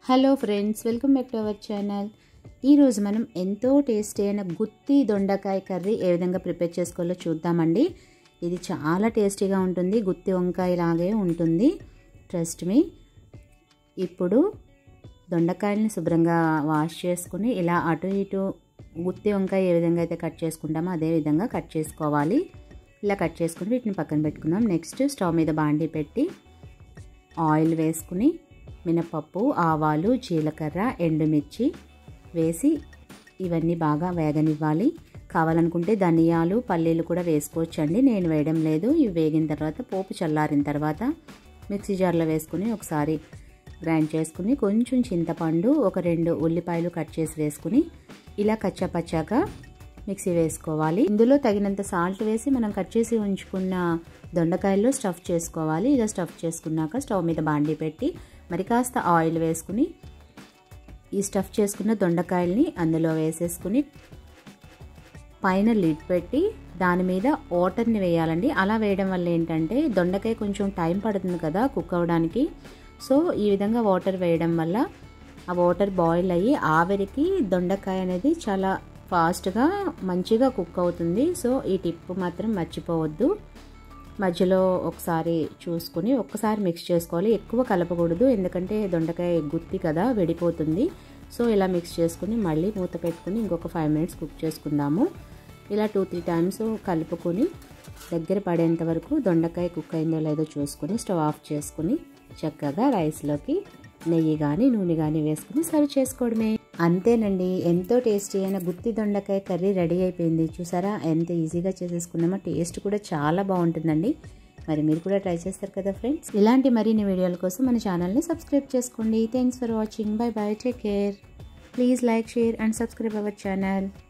hello friends welcome back to our channel ఈరోజు మనం ఎంతో టేస్టీ అయిన గుత్తి దొండకాయ కర్రీ ఏ విధంగా ప్రిపేర్ చేసుకోవాలో చూద్దామండి ఇది చాలా టేస్టీగా ఉంటుంది గుత్తి వంకాయ లాగే ఉంటుంది ట్రస్ట్ మీ ఇప్పుడు దొండకాయలని శుభ్రంగా వాష్ చేసుకుని ఇలా అటు ఇటు గుత్తి వంకాయ ఏ విధంగా అయితే కట్ చేసుకుంటామో అదే విధంగా కట్ చేసుకోవాలి ఇలా కట్ చేసుకుని వీటిని పక్కన పెట్టుకుందాం నెక్స్ట్ స్టవ్ మీద బాండీ పెట్టి ఆయిల్ వేసుకుని మినపప్పు ఆవాలు జీలకర్ర ఎండుమిర్చి వేసి ఇవన్నీ బాగా వేగనివ్వాలి కావాలనుకుంటే ధనియాలు పల్లీలు కూడా వేసుకోవచ్చండి నేను వేయడం లేదు ఇవి వేగిన తర్వాత పోపు చల్లారిన తర్వాత మిక్సీ జార్లో వేసుకుని ఒకసారి గ్రైండ్ చేసుకుని కొంచెం చింతపండు ఒక రెండు ఉల్లిపాయలు కట్ చేసి వేసుకుని ఇలా కచ్చాపచ్చాగా మిక్సీ వేసుకోవాలి ఇందులో తగినంత సాల్ట్ వేసి మనం కట్ చేసి ఉంచుకున్న దొండకాయల్లో స్టఫ్ చేసుకోవాలి ఇలా స్టఫ్ చేసుకున్నాక స్టవ్ మీద బాండీ పెట్టి మరి కాస్త ఆయిల్ వేసుకుని ఈ స్టఫ్ చేసుకున్న దొండకాయల్ని అందులో వేసేసుకుని పైన లిడ్ పెట్టి దాని మీద వాటర్ని వేయాలండి అలా వేయడం వల్ల ఏంటంటే దొండకాయ కొంచెం టైం పడుతుంది కదా కుక్ అవ్వడానికి సో ఈ విధంగా వాటర్ వేయడం వల్ల ఆ వాటర్ బాయిల్ అయ్యి ఆవిరికి దొండకాయ అనేది చాలా ఫాస్ట్గా మంచిగా కుక్ అవుతుంది సో ఈ టిప్ మాత్రం మర్చిపోవద్దు మధ్యలో ఒకసారి చూసుకుని ఒక్కసారి మిక్స్ చేసుకోవాలి ఎక్కువ కలపకూడదు ఎందుకంటే దొండకాయ గుత్తి కదా విడిపోతుంది సో ఇలా మిక్స్ చేసుకుని మళ్ళీ మూత పెట్టుకుని ఇంకొక ఫైవ్ మినిట్స్ కుక్ చేసుకుందాము ఇలా టూ త్రీ టైమ్స్ కలుపుకొని దగ్గర పడేంత వరకు దొండకాయ కుక్ అయిందో లేదో చూసుకొని స్టవ్ ఆఫ్ చేసుకుని చక్కగా రైస్లోకి నెయ్యి కానీ నూనె కానీ వేసుకుని సర్వ్ చేసుకోవడమే అంతేనండి ఎంతో టేస్టీ అయిన గుత్తి దొండకాయ కర్రీ రెడీ అయిపోయింది చూసారా ఎంత ఈజీగా చేసేసుకున్నామో టేస్ట్ కూడా చాలా బాగుంటుందండి మరి మీరు కూడా ట్రై చేస్తారు కదా ఫ్రెండ్స్ ఇలాంటి మరిన్ని వీడియోల కోసం మన ఛానల్ని సబ్స్క్రైబ్ చేసుకోండి thanks for watching bye bye take care please like share and subscribe our channel